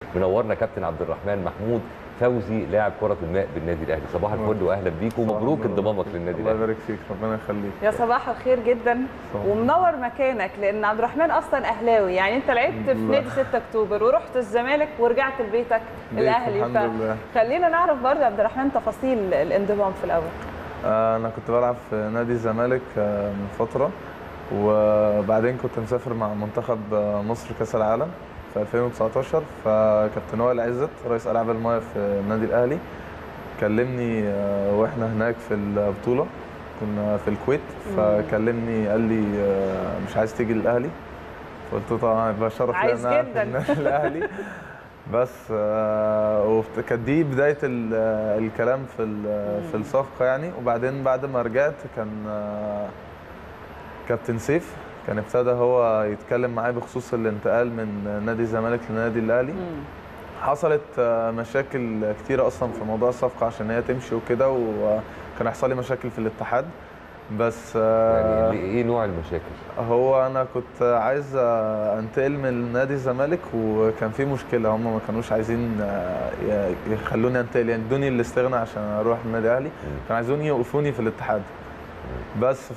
منورنا كابتن عبد الرحمن محمود فوزي لاعب كره الماء بالنادي الاهلي صباح الفل واهلا بيك ومبروك انضمامك للنادي الله الاهلي يبارك فيك ربنا يخليك يا صباح الخير جدا صباح. ومنور مكانك لان عبد الرحمن اصلا اهلاوي يعني انت لعبت في الحمد نادي 6 اكتوبر ورحت الزمالك ورجعت لبيتك بيت، الاهلي الحمد لله. فخلينا نعرف برضه يا عبد الرحمن تفاصيل الانضمام في الاول آه، انا كنت بلعب في نادي الزمالك آه، من فتره وبعدين كنت مسافر مع منتخب آه، مصر كاس العالم في 2019 فكابتن وائل عزت رئيس العاب المايه في النادي الاهلي كلمني آه، واحنا هناك في البطوله كنا في الكويت فكلمني قال لي آه، مش عايز تيجي الاهلي فقلت له طبعا يبقى شرف لي عايز إن أنا في جداً. النادي الاهلي بس آه، وبت- كانت دي بدايه ال- آه، الكلام في ال- في الصفقه يعني وبعدين بعد ما رجعت كان آه، كابتن سيف كان ابتدى هو يتكلم معايا بخصوص الانتقال من نادي الزمالك لنادي الاهلي حصلت آه، مشاكل كتيرة أصلا في موضوع الصفقة عشان هي تمشي وكده وكان هيحصل لي مشاكل في الاتحاد بس آه، يعني ايه نوع المشاكل؟ هو أنا كنت عايز آه، أنتقل من نادي الزمالك وكان في مشكلة هم ما كانوش عايزين آه، ي- يخلوني أنتقل يعني ادوني الاستغناء عشان أروح النادي الأهلي كانوا عايزوني يوقفوني في الاتحاد بس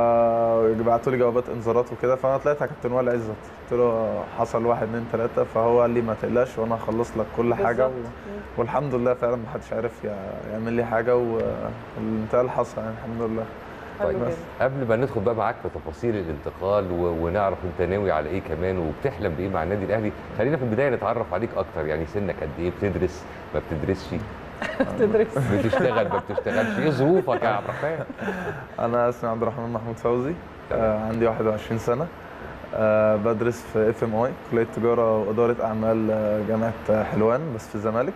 فبعتوا لي جوابات انذارات وكده فانا طلعت على كابتن وائل عزت قلت له حصل واحد اتنين تلاته فهو قال لي ما تقلقش وانا هخلص لك كل حاجه و... بالظبط. والحمد لله فعلا ما حدش عارف يع- يعمل لي حاجه والانتقال حصل يعني الحمد لله حلو طيب جدا. قبل ما ندخل بقى معاك في تفاصيل الانتقال و... ونعرف انت ناوي على ايه كمان وبتحلم بايه مع النادي الاهلي خلينا في البدايه نتعرف عليك اكتر يعني سنك قد ايه بتدرس ما بتدرسش تدرس بتشتغل ما بتشتغلش ايه ظروفك يا عبد الرحمن انا اسمي عبد الرحمن محمود فوزي آه عندي 21 سنه آه بدرس في اف ام اي كليه تجاره واداره اعمال آه، جامعه حلوان بس في الزمالك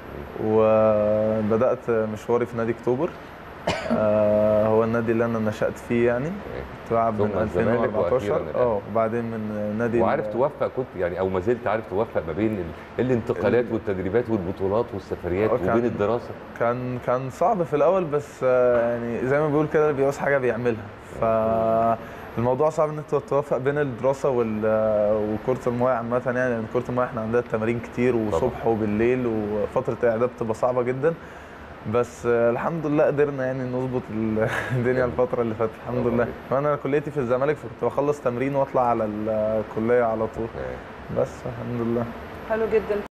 وبدات مشواري في نادي اكتوبر آه هو النادي اللي انا نشات فيه يعني كنت بلعب ثم من الزمالك 2014 وأخيراً الأهلي. اه وبعدين من نادي وعارف ال- توفق كنت يعني او ما زلت عارف توفق ما بين ال... الانتقالات والتدريبات والبطولات والسفريات آه، كان- وبين الدراسه كان كان صعب في الاول بس آه، يعني زي ما بيقول كده اللي بيعوز حاجه بيعملها فالموضوع صعب ان انت توفق بين الدراسه وال- وكره المايه عامه يعني لان كره المايه احنا عندنا تمارين كتير وصبح وبالليل وفتره الاعداد بتبقى صعبه جدا بس آه، الحمد لله قدرنا يعني نظبط ال- الدنيا الفتره اللي فاتت الحمد لله وانا كليتي في الزمالك فكنت بخلص تمرين واطلع على الكليه على طول بس الحمد لله حلو جدا